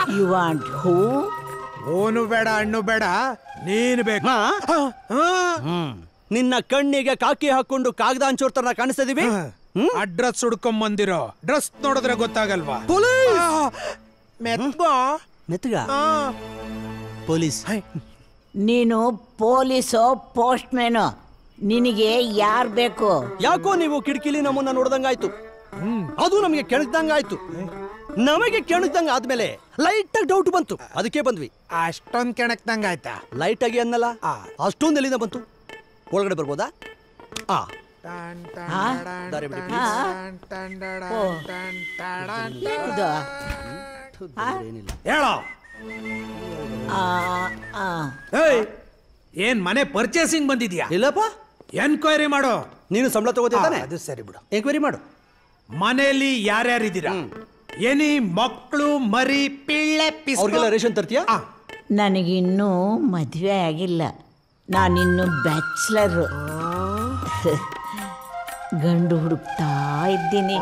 You want ಹೂ ಓನು ಬೇಡ ಹಣ್ಣು ಬೇಡ ನೀನ್ ಬೇಕು ಹಾ? ಹಾ, ಹಾ. ನಿನ್ನ ಕಣ್ಣಿಗೆ ಕಾಕಿ ಹಾಕೊಂಡು ಕಾಗದ ಹಂಚೋರ್ತರ ಕಾಣಿಸ್ತಾ ಇದೀವಿ ಆ ಡ್ರೆಸ್ ಹುಡ್ಕೊಂಡ್ ಬಂದಿರೋ ಡ್ರೆಸ್ ನೋಡಿದ್ರೆ ಗೊತ್ತಾಗಲ್ವಾ ಪೊಲೀಸ್ ಆ, ಮೆತ್ಕೋ ಮೆತ್ತಗ ಆ. ಪೊಲೀಸ್ ನೀನು ಪೊಲೀಸೋ ಪೋಸ್ಟ್ ಮ್ಯಾನೋ ನಿನಗೆ ಯಾರ್ ಬೇಕು ಯಾಕೋ ನೀವು ಕಿಟಕಿಲಿ ನಮ್ಮನ್ನ ನೋಡ್ದಂಗಾಯ್ತು ಅದು ನಮಗೆ ಕೆಣಕ್ದಂಗಾಯ್ತು ನಮಗೆ ಕೆಣಕ್ದಂಗ ಆದ್ಮೇಲೆ ಲೈಟ್ ಆಗಿ ಡೌಟ್ ಬಂತು ಅದಕ್ಕೆ ಬಂದ್ವಿ ಅಷ್ಟೊಂದ್ ಕೆಣಕ್ದಂಗ ಆಯ್ತಾ ಲೈಟ್ ಆಗಿ ಅನ್ನಲ್ಲ ಅಷ್ಟೊಂದು ಎಲ್ಲಿಂದ ಬಂತು ಒಳಗಡೆ ಬರ್ಬೋದಾ ಆ ಹಾ? ದಾರಿ ಬಿಡಿ ಹಾ? ಓ. ಇದು? ಆ? ಏನಿಲ್ಲ ಹೇಳೋ ಆ, ಆ. ಏಯ್ ಏನ್ ಮನೆ ಪರ್ಚೇಸಿಂಗ್ ಬಂದಿದ್ಯಾ ಇಲ್ಲಪ್ಪ ಎನ್ಕ್ವೈರಿ ಮಾಡೋ ನೀನು ಸಂಬಳ ತಗೋತಾನೆ ಅದು ಸರಿ ಬಿಡು ಎಂಕ್ವೈರಿ ಮಾಡು ಮನೆಯಲ್ಲಿ ಯಾರ್ಯಾರಿದ್ದೀರಾ ಏನಿ ಮಕ್ಕಳು ಮರಿ ಪಿಳ್ಳೆ ಪಿಸ್ಕೊ- ಅವ್ರಿಗೆಲ್ಲ ರೇಷನ್ ತರ್ತೀಯಾ ಆ, ನನಗಿನ್ನೂ ಮದುವೆ ಆಗಿಲ್ಲ ನಾನಿನ್ನು ಬ್ಯಾಚ್ಲರು ಗಂಡು ಹುಡುಕ್ತಾ ಇದ್ದೀನಿ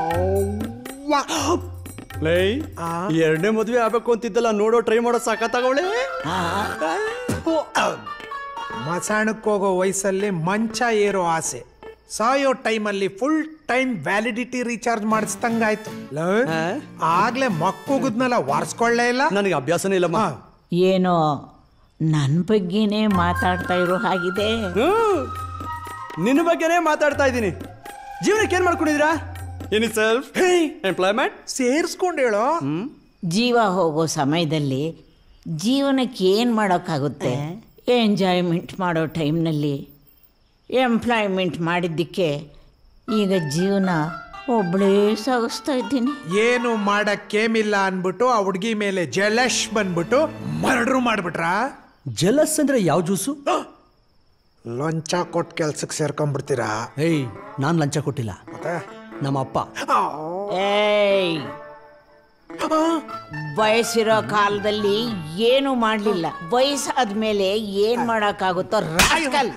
ಲೈ ಎರಡನೇ ಮದ್ವೆ ಆಗ್ಬೇಕು ಅಂತಿದ್ದಲ್ಲ ನೋಡೋ ಟ್ರೈ ಮಾಡೋ ಸಾಕತ್ತಾಗವಳೆ ಆ, ಮಸಾಣಕ್ಕೆ ಹೋಗೋ ವಯಸ್ಸಲ್ಲಿ ಮಂಚ ಏರೋ ಆಸೆ ಸಾಯೋ ಟೈಮಲ್ಲಿ ಫುಲ್ ಟೈಮ್ ವ್ಯಾಲಿಡಿಟಿ ರೀಚಾರ್ಜ್ ಮಾಡಿಸ್ದಂಗಾಯ್ತು ಲವ್, ಹಾ? ಆಗ್ಲೇ ಮಕ್ಕುಗುದ್ನಲ್ಲ ವಾರ್ಸ್ಕೊಳ್ಳೇ ಇಲ್ಲ ನನಗೆ ಅಭ್ಯಾಸನೇ ಇಲ್ಲಮ್ಮ ಹಾ. ಏನೋ ನನ್ನ ಬಗ್ಗೆನೇ ಮಾತಾಡ್ತಾ ಇರೋ ಹಾಗಿದೆ ಹ್ಮ್. ನಿನ್ನ ಬಗ್ಗೆನೇ ಮಾತಾಡ್ತಾ ಇದ್ದೀನಿ ಜೀವನಕ್ಕೆ ಏನ್ ಮಾಡ್ಕೊಂಡಿದ್ದೀರಾ ಎನಿ ಸೆಲ್ಫ್ ಎಂಪ್ಲಾಯ್ಮೆಂಟ್ ಸೇರ್ಸ್ಕೊಂಡ್ ಹೇಳೋ ಜೀವ ಹೋಗೋ ಸಮಯದಲ್ಲಿ ಜೀವನಕ್ಕೆ ಏನು ಮಾಡೋಕ್ಕಾಗುತ್ತೆ ಎಂಜಾಯ್ಮೆಂಟ್ ಮಾಡೋ ಟೈಮ್ನಲ್ಲಿ ಎಂಪ್ಲಾಯ್ಮೆಂಟ್ ಮಾಡಿದ್ದಕ್ಕೆ ಈಗ ಜೀವನ ಒಬ್ಬಳೇ ಸಾಗಿಸ್ತಾ ಇದ್ದೀನಿ ಏನು ಮಾಡಕ್ಕೇಮಿಲ್ಲ ಅನ್ಬಿಟ್ಟು ಆ ಹುಡ್ಗಿ ಮೇಲೆ ಜಲಶ್ ಬಂದ್ಬಿಟ್ಟು ಮರ್ಡ್ರು ಮಾಡ್ಬಿಟ್ರಾ ಜಲಸ್ ಅಂದ್ರೆ ಯಾವ ಜ್ಯೂಸು ಲಂಚ ಕೊಟ್ಟು ಕೆಲ್ಸಕ್ಕೆ ಸೇರ್ಕೊಂಡ್ಬಿಡ್ತೀರಾ ಏಯ್ ನಾನ್ ಲಂಚ ಕೊಟ್ಟಿಲ್ಲ ಮತ್ತೆ ನಮ್ಮ ಅಪ್ಪ ಏಯ್ ವಯಸ್ಸಿರೋ ಕಾಲದಲ್ಲಿ ಏನು ಮಾಡಲಿಲ್ಲ ವಯಸ್ಸಾದ್ಮೇಲೆ ಏನ್ ಮಾಡೋಕ್ಕಾಗುತ್ತೋ ರಾಸ್ಕಲ್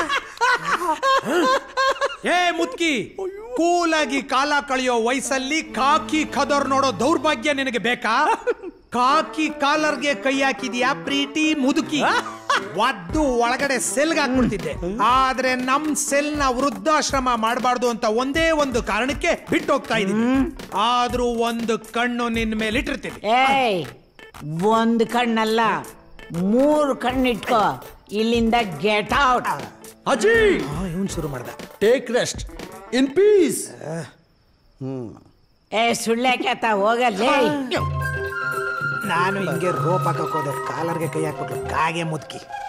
ಏ ಮುತ್ಕಿ ಕೂಲಾಗಿ ಕಾಲ ಕಳೆಯೋ ವಯಸ್ಸಲ್ಲಿ ಕಾಕಿ ಖದರ್ ನೋಡೋ ದೌರ್ಭಾಗ್ಯ ನಿನಗೆ ಬೇಕಾ ಕಾಕಿ ಕಾಲರ್ಗೆ ಕೈ ಹಾಕಿದ್ಯಾ ಪ್ರೀತಿ ಮುದುಕಿ ಒದ್ದು ಒಳಗಡೆ ಸೆಲ್ಗೆ ಹಾಕ್ಬಿಡ್ತಿದ್ದೆ ಆದ್ರೆ ನಮ್ ಸೆಲ್ ನ ವೃದ್ಧಾಶ್ರಮ ಮಾಡಬಾರ್ದು ಅಂತ ಒಂದೇ ಒಂದು ಕಾರಣಕ್ಕೆ ಬಿಟ್ಟು ಹೋಗ್ತಾ ಇದೀನಿ ಆದ್ರೂ ಒಂದು ಕಣ್ಣು ನಿನ್ ಮೇಲೆ ಇಟ್ಟಿರ್ತೀನಿ ಏಯ್ ಒಂದು ಕಣ್ಣಲ್ಲ ಮೂರು ಕಣ್ಣಿಟ್ಕೋ ಇಲ್ಲಿಂದ ಗೆಟ್ ಔಟ್ ಅಜ್ಜಿ ಇವನ್ ಶುರು ಮಾಡ್ದ ಟೇಕ್ ರೆಸ್ಟ್ ಇನ್ ಪೀಸ್ ಏ ಸುಳ್ಳೆ ಕೇತ ಹೋಗಲ್ಲೇ ನಾನು ಹಿಂಗೆ ರೋಪ್ ಹಾಕಕ್ ಹೋದೆ ಕಾಲರ್ಗೆ ಕೈ ಹಾಕ್ಬಿಟ್ಲು ಕಾಗೆ ಮುದುಕಿ